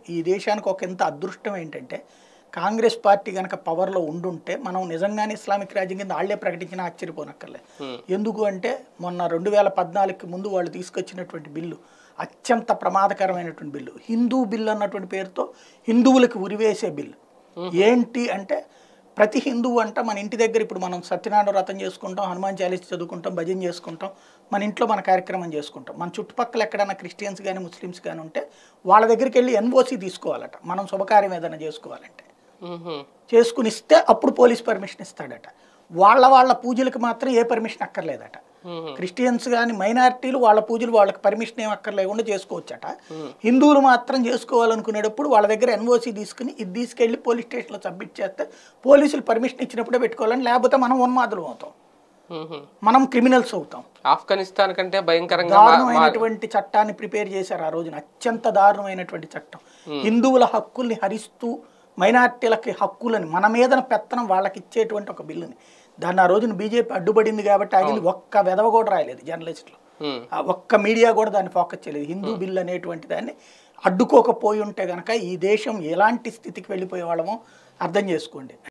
ఈ దేశానికి ఒక ఎంత అదృష్టం ఏంటంటే కాంగ్రెస్ పార్టీ కనుక పవర్లో ఉండుంటే మనం నిజంగానే ఇస్లామిక్ రాజ్యం కింద వాళ్ళే ప్రకటించినా ఆశ్చర్యపోనక్కర్లే ఎందుకు అంటే మొన్న రెండు వేల పద్నాలుగుకి ముందు వాళ్ళు తీసుకొచ్చినటువంటి బిల్లు అత్యంత ప్రమాదకరమైనటువంటి బిల్లు హిందూ బిల్లు అన్నటువంటి పేరుతో హిందువులకు ఉరివేసే బిల్లు ఏంటి అంటే ప్రతి హిందువు అంట మన ఇంటి దగ్గర ఇప్పుడు మనం సత్యనారాయణ వ్రతం చేసుకుంటాం హనుమాన్ చాలీస్ చదువుకుంటాం భజన చేసుకుంటాం మన ఇంట్లో మన కార్యక్రమం చేసుకుంటాం మన చుట్టుపక్కల ఎక్కడైనా క్రిస్టియన్స్ కానీ ముస్లిమ్స్ కానీ ఉంటే వాళ్ళ దగ్గరికి వెళ్ళి ఎన్ఓసి తీసుకోవాలట మనం శుభకార్యం ఏదైనా చేసుకోవాలంటే మ్మ్. చేసుకుని ఇస్తే అప్పుడు పోలీస్ పర్మిషన్ ఇస్తాడట వాళ్ళ వాళ్ళ పూజలకు మాత్రం ఏ పర్మిషన్ అక్కర్లేదట మ్మ్. క్రిస్టియన్స్ కానీ మైనారిటీలు వాళ్ళ పూజలు వాళ్ళకి పర్మిషన్ ఏం అక్కర్లేకుండా చేసుకోవచ్చట హిందువులు మాత్రం చేసుకోవాలనుకునేటప్పుడు వాళ్ళ దగ్గర ఎన్ఓసి తీసుకుని ఇది తీసుకెళ్లి పోలీస్ స్టేషన్లో సబ్మిట్ చేస్తే పోలీసులు పర్మిషన్ ఇచ్చినప్పుడే పెట్టుకోవాలని లేకపోతే మనం ఉన్మాదులు అవుతాం మ్మ్. మనం క్రిమినల్స్ అవుతాం ఆఫ్ఘనిస్తాన్ కంటే భయంకరంగా మా- మా- దారుణమైనటువంటి చట్టాన్ని ప్రిపేర్ చేశారు ఆ రోజున అత్యంత దారుణమైనటువంటి చట్టం హిందువుల హక్కుల్ని హరిస్తూ మైనార్టీలకి హక్కులని మన మీదన పెత్తనం వాళ్ళకి ఇచ్చేటువంటి ఒక బిల్లుని దాన్ని ఆ రోజున బీజేపీ అడ్డుపడింది కాబట్టి ఆగింది ఒక్క వెధవ కూడా రాయలేదు జర్నలిస్టులు మ్మ్. ఆ ఒక్క మీడియా కూడా దాన్ని ఫోకస్ చేయలేదు హిందూ బిల్ అనేటువంటి దాన్ని అడ్డుకోకపోయి ఉంటే కనుక ఈ దేశం ఎలాంటి స్థితికి వెళ్ళిపోయే వాళ్ళమో అర్థం చేసుకోండి